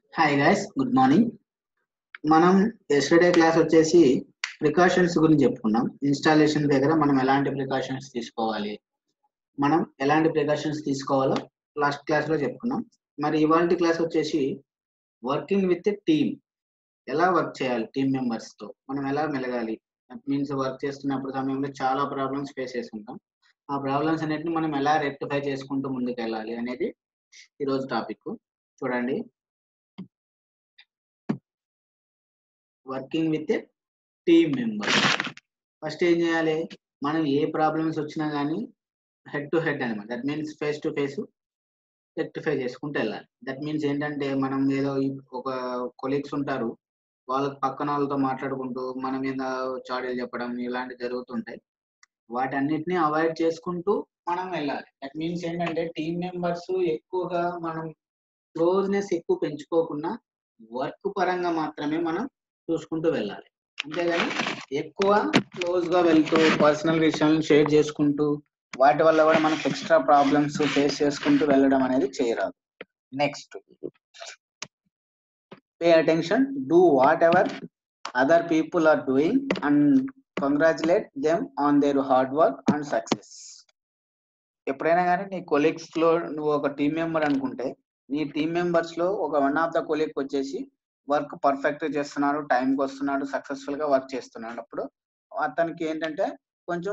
hi guys good morning మనం yesterday class వచ్చేసి precautions గురించి చెప్పుకున్నాం ఇన్స్టాలేషన్ దగ్గర మనం ఎలాంటి ప్రికాషన్స్ తీసుకోవాలి మనం ఎలాంటి ప్రికాషన్స్ తీసుకోవాలో లాస్ట్ క్లాస్లో చెప్పుకున్నాం మరి ఇవాళ క్లాస్ వచ్చేసి వర్కింగ్ విత్ టీమ్ ఎలా వర్క్ చేయాలి టీమ్ మెంబర్స్తో మనం ఎలా మెలగాలి దట్ మీన్స్ వర్క్ చేస్తున్నప్పుడు సమయంలో చాలా ప్రాబ్లమ్స్ ఫేస్ చేసుకుంటాం ఆ ప్రాబ్లమ్స్ అన్నిటిని మనం ఎలా రెక్టిఫై చేసుకుంటూ ముందుకు వెళ్ళాలి అనేది ఈరోజు టాపిక్ చూడండి working with team member first ఏం చేయాలి మనం ఏ ప్రాబ్లమ్స్ వచ్చినా కానీ హెడ్ టు హెడ్ అనమాట that means face to face rectify చేసుకుంటూ వెళ్ళాలి దట్ మీన్స్ ఏంటంటే మనం ఏదో ఈ- ఒక కొలీగ్స్ ఉంటారు వాళ్ళకి పక్కన వాళ్ళతో మాట్లాడుకుంటూ మన మీద చాడీలు చెప్పడం ఇలాంటివి జరుగుతుంటాయి వాటన్నిటిని అవాయిడ్ చేసుకుంటూ మనం వెళ్ళాలి దట్ మీన్స్ ఏంటంటే టీమ్ మెంబర్స్ ఎక్కువగా మనం క్లోజ్నెస్ ఎక్కువ పెంచుకోకుండా వర్క్ పరంగా మాత్రమే మనం చూసుకుంటూ వెళ్ళాలి అంతేగాని ఎక్కువ క్లోజ్ గా వెళ్తూ పర్సనల్ విషయాలను షేర్ చేసుకుంటూ వాటి వల్ల కూడా మనకు ఎక్స్ట్రా ప్రాబ్లమ్స్ ఫేస్ చేసుకుంటూ వెళ్ళడం అనేది చేయరాదు next pay attention do whatever other people are doing and congratulate them on their hard work and success ఎప్పుడైనా కానీ నీ కొలీగ్స్ లో నువ్వు ఒక టీం మెంబర్ అనుకుంటే నీ టీం మెంబర్స్ లో ఒక వన్ ఆఫ్ ద కొలీగ్ వచ్చేసి వర్క్ పర్ఫెక్ట్ గా చేస్తున్నాడు టైంకి వస్తున్నాడు సక్సెస్ఫుల్ గా వర్క్ చేస్తున్నాడు అప్పుడు అతనికి ఏంటంటే కొంచెం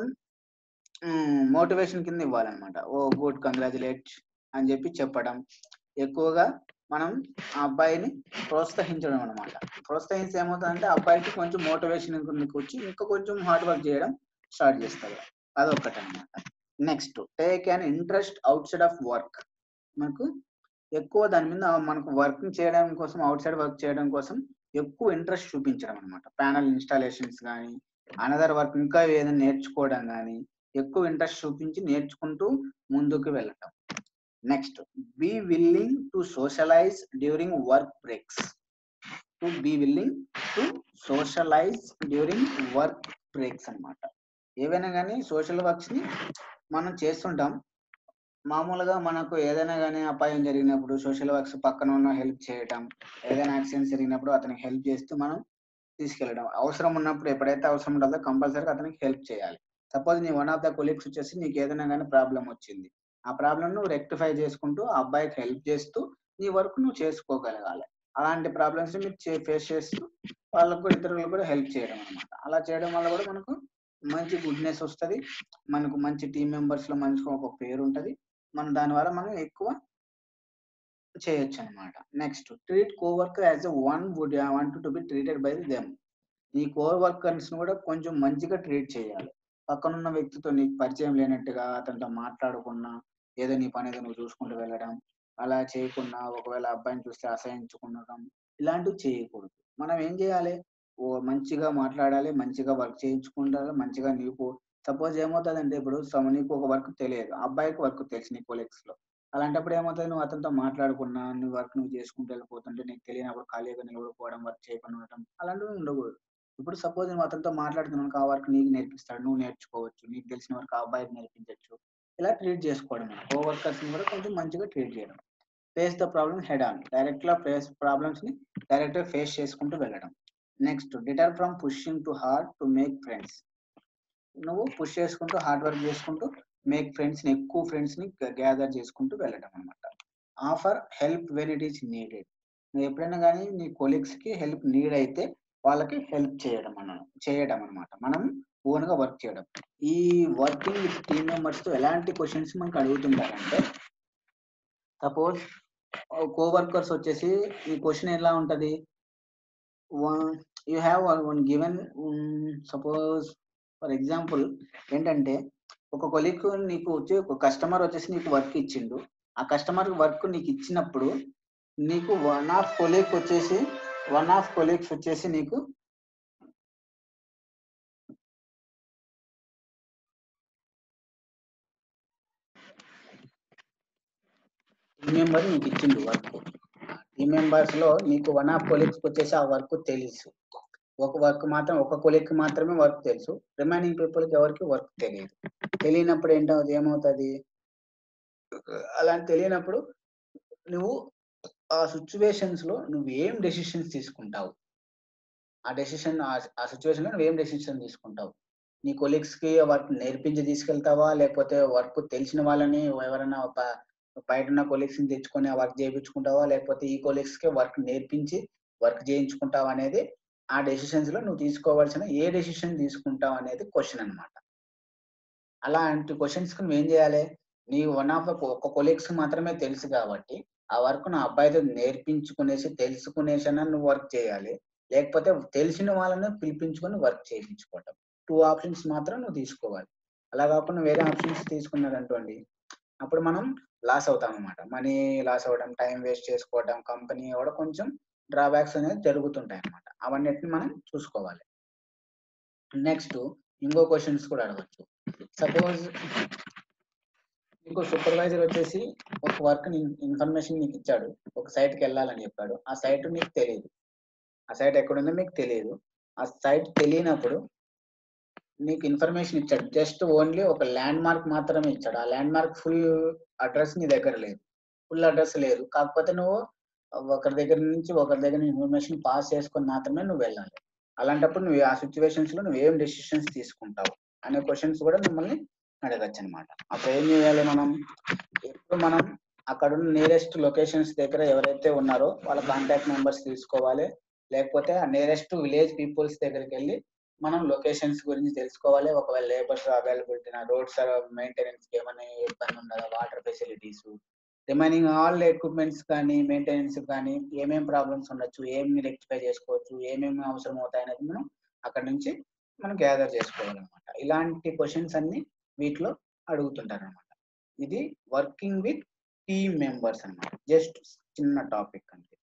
మోటివేషన్ కింద ఇవ్వాలన్నమాట ఓ గుడ్ కంగ్రాచులేట్ అని చెప్పి చెప్పడం ఎక్కువగా మనం ఆ అబ్బాయిని ప్రోత్సహించడం అనమాట ప్రోత్సహిస్తే ఏమవుతుందంటే అబ్బాయికి కొంచెం మోటివేషన్ వచ్చి ఇంకా కొంచెం హార్డ్ వర్క్ చేయడం స్టార్ట్ చేస్తారు అదొకటి అనమాట next take an interest outside of work మనకు ఎక్కువ దాని మీద మనకు వర్క్ చేయడం కోసం అవుట్ సైడ్ వర్క్ చేయడం కోసం ఎక్కువ ఇంట్రెస్ట్ చూపించడం అనమాట ప్యానల్ ఇన్స్టాలేషన్స్ కానీ అనదర్ వర్క్ ఇంకా ఏదైనా నేర్చుకోవడం కానీ ఎక్కువ ఇంట్రెస్ట్ చూపించి నేర్చుకుంటూ ముందుకు వెళ్ళటం next be willing to socialize during work breaks to be willing to socialize during work breaks అన్నమాట ఏవైనా కానీ సోషల్ వర్క్స్ ని మనం చేస్తుంటాం మామూలుగా మనకు ఏదైనా కానీ అపాయం జరిగినప్పుడు సోషల్ వర్క్స్ పక్కన ఉన్న హెల్ప్ చేయటం ఏదైనా యాక్సిడెంట్ జరిగినప్పుడు అతనికి హెల్ప్ చేస్తూ మనం తీసుకెళ్ళడం అవసరం ఉన్నప్పుడు ఎప్పుడైతే అవసరం ఉంటుందో కంపల్సరీగా అతనికి హెల్ప్ చేయాలి సపోజ్ నీ వన్ ఆఫ్ ద కొలీగ్స్ వచ్చేసి నీకు ఏదైనా కానీ ప్రాబ్లం వచ్చింది ఆ ప్రాబ్లమ్ నువ్వు రెక్టిఫై చేసుకుంటూ ఆ అబ్బాయికి హెల్ప్ చేస్తూ నీ వర్క్ నువ్వు చేసుకోగలగాలి అలాంటి ప్రాబ్లమ్స్ మీరు ఫేస్ చేస్తూ వాళ్ళకు ఇతరులకు కూడా హెల్ప్ చేయడం అనమాట అలా చేయడం వల్ల కూడా మనకు మంచి గుడ్నెస్ వస్తుంది మనకు మంచి టీం మెంబర్స్ లో మంచిగా ఒక పేరు ఉంటది మనం దాని వల్ల మనం ఎక్కువ చేయొచ్చు అనమాట next treat coworker as a one would want to be treated by them నీ కోర్ వర్కర్స్ కూడా కొంచెం మంచిగా ట్రీట్ చేయాలి పక్కనున్న వ్యక్తితో నీకు పరిచయం లేనట్టుగా అతనితో మాట్లాడకుండా ఏదో నీ పని ఏదో నువ్వు చూసుకుంటూ వెళ్ళడం అలా చేయకుండా ఒకవేళ అబ్బాయిని చూస్తే అసహించుకుండడం ఇలాంటివి చేయకూడదు మనం ఏం చేయాలి ఓ మంచిగా మాట్లాడాలి మంచిగా వర్క్ చేయించుకుంటారు మంచిగా నీకు సపోజ్ ఏమవుతుందంటే ఇప్పుడు సమ- నీకు ఒక వర్క్ తెలియదు అబ్బాయికి వర్క్ తెలుసు నీ కొలీగ్స్ లో అలాంటప్పుడు ఏమవుతుంది నువ్వు అతనితో మాట్లాడుకున్నా నీ వర్క్ నువ్వు చేసుకుంటూ వెళ్ళిపోతుంటే నీకు తెలియనప్పుడు ఖాళీగా నిలబడిపోవడం వర్క్ చేయకుండా ఉండటం అలాంటివి ఉండకూడదు ఇప్పుడు సపోజ్ నువ్వు అతనితో మాట్లాడుతున్నావు ఆ వర్క్ నీకు నేర్పిస్తాడు నువ్వు నేర్చుకోవచ్చు నీకు తెలిసిన వర్క్ ఆ అబ్బాయికి నేర్పించవచ్చు ఇలా ట్రీట్ చేసుకోవడం కో వర్కర్స్ ని కూడా కొంచెం మంచిగా ట్రీట్ చేయడం face the problem head on direct గా ఫేస్ ప్రాబ్లమ్స్ ని డైరెక్ట్ గా ఫేస్ చేసుకుంటూ వెళ్ళడం next deter from pushing too hard to make friends నువ్వు పుష్ చేసుకుంటూ హార్డ్ వర్క్ చేసుకుంటూ మేక్ ఫ్రెండ్స్ ని ఎక్కువ ఫ్రెండ్స్ ని గ్యాదర్ చేసుకుంటూ వెళ్ళడం అనమాట offer help when it is needed నువ్వు ఎప్పుడైనా కానీ నీ కొలీగ్స్ కి హెల్ప్ నీడ్ అయితే వాళ్ళకి హెల్ప్ చేయడం మనం చేయడం అనమాట మనం ఓన్ గా వర్క్ చేయడం ఈ వర్కింగ్ విత్ టీమ్ మెంబర్స్ తో ఎలాంటి క్వశ్చన్స్ మనకు అడుగుతుంటారంటే సపోజ్ కోవర్కర్స్ వచ్చేసి ఈ క్వశ్చన్ ఎలా ఉంటది you have one given suppose for example ఏంటంటే ఒక కొలీగ్ నీకు వచ్చి ఒక కస్టమర్ వచ్చేసి నీకు వర్క్ ఇచ్చిండు ఆ కస్టమర్ వర్క్ నీకు ఇచ్చినప్పుడు నీకు వన్ ఆఫ్ కొలీగ్ వచ్చేసి వన్ ఆఫ్ కొలీగ్స్ వచ్చేసి నీకు టీమ్ మెంబర్ నీకు ఇచ్చిండు వర్క్ టీమ్ మెంబర్స్ లో నీకు వన్ ఆఫ్ కొలీగ్స్ వచ్చేసి ఆ వర్క్ తెలుసు ఒక వర్క్ మాత్రం ఒక కొలీగ్ మాత్రమే వర్క్ తెలుసు రిమైనింగ్ పీపుల్ కి ఎవరికి వర్క్ తెలియదు తెలియనప్పుడు ఏంటవుతుంది ఏమవుతుంది అలా తెలియనప్పుడు నువ్వు ఆ సిచ్యువేషన్స్ లో నువ్వు ఏం డెసిషన్స్ తీసుకుంటావు ఆ డెసిషన్ ఆ సిచ్యువేషన్ లో నువ్వు ఏం డెసిషన్ తీసుకుంటావు నీ కొలీగ్స్ కి వర్క్ నేర్పించి తీసుకెళ్తావా లేకపోతే వర్క్ తెలిసిన వాళ్ళని ఎవరైనా ఒక బయట ఉన్న కొలీగ్స్ ని తెచ్చుకొని ఆ వర్క్ చేయించుకుంటావా లేకపోతే ఈ కొలీగ్స్ కి వర్క్ నేర్పించి వర్క్ చేయించుకుంటావా అనేది ఆ డెసిషన్స్ లో నువ్వు తీసుకోవాల్సిన ఏ డెసిషన్ తీసుకుంటావు అనేది క్వశ్చన్ అన్నమాట అలాంటి క్వశ్చన్స్ కి నువ్వు ఏం చేయాలి నీ వన్ ఆఫ్ ఒక కొలీగ్స్ మాత్రమే తెలుసు కాబట్టి ఆ వర్క్ నా అబ్బాయితో నేర్పించుకునేసి తెలుసుకునేసి నువ్వు వర్క్ చేయాలి లేకపోతే తెలిసిన వాళ్ళని పిలిపించుకొని వర్క్ చేయించుకోవటం టూ ఆప్షన్స్ మాత్రం నువ్వు తీసుకోవాలి అలా కాకుండా వేరే ఆప్షన్స్ తీసుకున్నారనుకోండి అప్పుడు మనం లాస్ అవుతాం అనమాట మనీ లాస్ అవ్వడం టైం వేస్ట్ చేసుకోవడం కంపెనీ కూడా కొంచెం డ్రాబ్యాక్స్ అనేది జరుగుతుంటాయి అనమాట అవన్నిటిని మనం చూసుకోవాలి నెక్స్ట్ ఇంకో క్వశ్చన్స్ కూడా అడగచ్చు సపోజ్ నీకు సూపర్వైజర్ వచ్చేసి ఒక వర్క్ ఇన్ఫర్మేషన్ నీకు ఇచ్చాడు ఒక site కి వెళ్ళాలని చెప్పాడు ఆ సైట్ నీకు తెలియదు ఆ సైట్ ఎక్కడుందో మీకు తెలియదు ఆ సైట్ తెలియనప్పుడు నీకు ఇన్ఫర్మేషన్ ఇచ్చాడు జస్ట్ ఓన్లీ ఒక ల్యాండ్ మార్క్ మాత్రమే ఇచ్చాడు ఆ ల్యాండ్ మార్క్ ఫుల్ అడ్రస్ నీ దగ్గర లేదు ఫుల్ అడ్రస్ లేదు కాకపోతే నువ్వు ఒకరి దగ్గర నుంచి ఒకరి దగ్గర ఇన్ఫర్మేషన్ పాస్ చేసుకొని మాత్రమే నువ్వు వెళ్ళాలి అలాంటప్పుడు నువ్వు ఆ సిచ్యువేషన్స్ లో నువ్వు ఏం డెసిషన్స్ తీసుకుంటావు అనే క్వశ్చన్స్ కూడా మిమ్మల్ని అడగచ్చు అనమాట అప్పుడు ఏం చేయాలి మనం ఎప్పుడు మనం అక్కడ ఉన్న నియరెస్ట్ లొకేషన్స్ దగ్గర ఎవరైతే ఉన్నారో వాళ్ళ కాంటాక్ట్ నెంబర్స్ తీసుకోవాలి లేకపోతే ఆ నియరెస్ట్ విలేజ్ పీపుల్స్ దగ్గరికి వెళ్ళి మనం లొకేషన్స్ గురించి తెలుసుకోవాలి ఒకవేళ లేబర్స్ అవైలబిలిటీ రోడ్స్ మెయింటెనెన్స్ ఏమైనా ఇబ్బంది ఉన్నదా water facilities remaining all equipments కానీ మెయింటెనెన్స్ కానీ ఏమేం ప్రాబ్లమ్స్ ఉండొచ్చు ఏమి రెక్టిఫై చేసుకోవచ్చు ఏమేమి అవసరం అవుతాయి అనేది మనం అక్కడ నుంచి మనం గ్యాదర్ చేసుకోవాలన్నమాట ఇలాంటి క్వశ్చన్స్ అన్ని వీటిలో అడుగుతుంటారు అనమాట ఇది వర్కింగ్ విత్ టీమ్ మెంబర్స్ అన్నమాట జస్ట్ చిన్న టాపిక్ అంతే